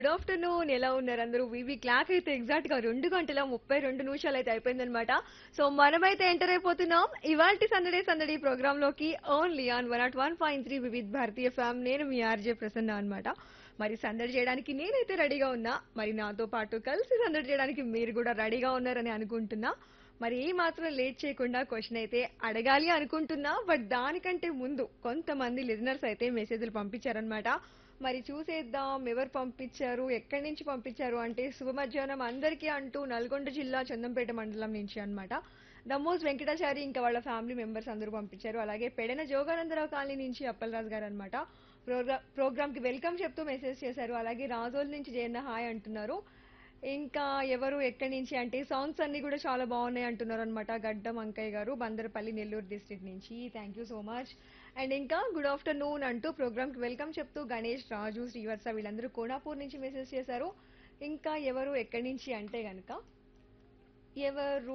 good afternoon ఎలా ఉన్నారు అందరూ వివి క్లాక్ అయితే ఎగ్జాక్ట్ గా రెండు గంటల ముప్పై రెండు నిమిషాలు అయితే అయిపోయిందనమాట సో మనమైతే ఎంటర్ అయిపోతున్నాం ఇవాల్టి సందడే సందడి ప్రోగ్రామ్ లోకి only on one not one point three Vividh Bharatiya FM నేను మీ ఆర్జే ప్రసన్న అన్నమాట మరి సందడి చేయడానికి నేనైతే రెడీగా ఉన్నా మరి నాతో పాటు కలిసి సందడి చేయడానికి మీరు కూడా రెడీగా ఉన్నారని అనుకుంటున్నా మరి ఏ మాత్రం లేట్ చేయకుండా క్వశ్చన్ అయితే అడగాలి అనుకుంటున్నా బట్ దానికంటే ముందు కొంతమంది లిజనర్స్ అయితే మెసేజ్లు పంపించారనమాట మరి చూసేద్దాం ఎవరు పంపించారు ఎక్కడి నుంచి పంపించారు అంటే శుభ మధ్యాహ్నం అందరికీ అంటూ నల్గొండ జిల్లా చందంపేట మండలం నుంచి అన్నమాట దమ్మోస్ వెంకటాచారి ఇంకా వాళ్ళ ఫ్యామిలీ మెంబర్స్ అందరూ పంపించారు అలాగే పెడన జోగానందరావు కాలనీ నుంచి అప్పలరాజు గారు అనమాట ప్రోగ్రామ్ ప్రోగ్రామ్ కి వెల్కమ్ చెప్తూ మెసేజ్ చేశారు అలాగే రాజోల్ నుంచి జయన్న హాయ్ అంటున్నారు ఇంకా ఎవరు ఎక్కడి నుంచి అంటే సాంగ్స్ అన్ని కూడా చాలా బాగున్నాయి అంటున్నారు అనమాట గడ్డం అంకయ్య గారు బందరపల్లి నెల్లూరు డిస్ట్రిక్ట్ నుంచి thank you so much and ఇంకా గుడ్ ఆఫ్టర్నూన్ అంటూ ప్రోగ్రామ్ కి వెల్కమ్ చెప్తూ గణేష్ రాజు శ్రీవర్స వీళ్ళందరూ కోనాపూర్ నుంచి మెసేజ్ చేశారు ఇంకా ఎవరు ఎక్కడి నుంచి అంటే గనక ఎవరు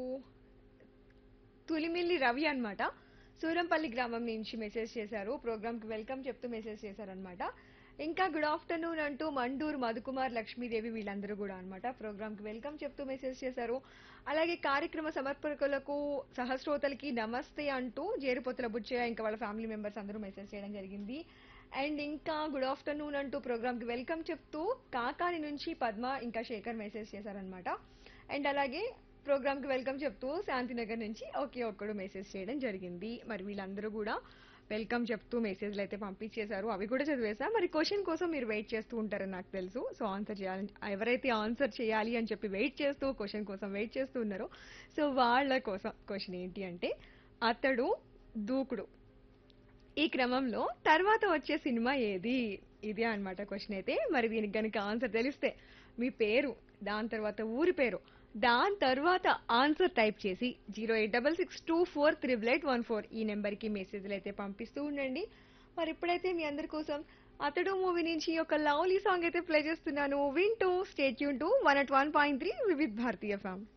తులిమిల్లి రవి అన్నమాట సూరంపల్లి గ్రామం నుంచి మెసేజ్ చేశారు ప్రోగ్రామ్ కి వెల్కమ్ చెప్తూ మెసేజ్ చేశారనమాట ఇంకా గుడ్ ఆఫ్టర్నూన్ అంటూ మండూరు మధుకుమార్ లక్ష్మీదేవి వీళ్ళందరూ కూడా అనమాట ప్రోగ్రామ్ కి వెల్కమ్ చెప్తూ మెసేజ్ చేశారు అలాగే కార్యక్రమ సమర్పకులకు సహస్రోతలకి నమస్తే అంటూ జేరుపోతుల బుచ్చయ్య ఇంకా వాళ్ళ ఫ్యామిలీ మెంబర్స్ అందరూ మెసేజ్ చేయడం జరిగింది అండ్ ఇంకా గుడ్ ఆఫ్టర్నూన్ అంటూ ప్రోగ్రామ్ కి వెల్కమ్ చెప్తూ కాకాని నుంచి పద్మ ఇంకా శేఖర్ మెసేజ్ చేశారనమాట అండ్ అలాగే ప్రోగ్రామ్ కి వెల్కమ్ చెప్తూ శాంతినగర్ నుంచి ఒకే ఒక్కడు మెసేజ్ చేయడం జరిగింది మరి వీళ్ళందరూ కూడా వెల్కమ్ చెప్తూ మెసేజ్లు అయితే పంపించేశారు అవి కూడా చదివేసా మరి క్వశ్చన్ కోసం మీరు వెయిట్ చేస్తూ ఉంటారని నాకు తెలుసు సో ఆన్సర్ చేయాలి ఎవరైతే ఆన్సర్ చేయాలి అని చెప్పి వెయిట్ చేస్తూ క్వశ్చన్ కోసం వెయిట్ చేస్తూ ఉన్నారో సో వాళ్ళ కోసం క్వశ్చన్ ఏంటి అంటే అతడు దూకుడు ఈ క్రమంలో తర్వాత వచ్చే సినిమా ఏది ఇదే అన్నమాట క్వశ్చన్ అయితే మరి దీనికి గనుక ఆన్సర్ తెలిస్తే మీ పేరు దాని తర్వాత ఊరి పేరు దాని తర్వాత ఆన్సర్ టైప్ చేసి zero eight double six two four triple eight one four ఈ నెంబర్కి మెసేజ్లు అయితే పంపిస్తూ ఉండండి మరి ఇప్పుడైతే మీ అందరి కోసం అతడు మూవీ నుంచి ఒక లవ్లీ సాంగ్ అయితే ప్లే చేస్తున్నాను వింటూ స్టేట్ యూన్ to one at one point three Vividh Bharatiya ఫ్యామ్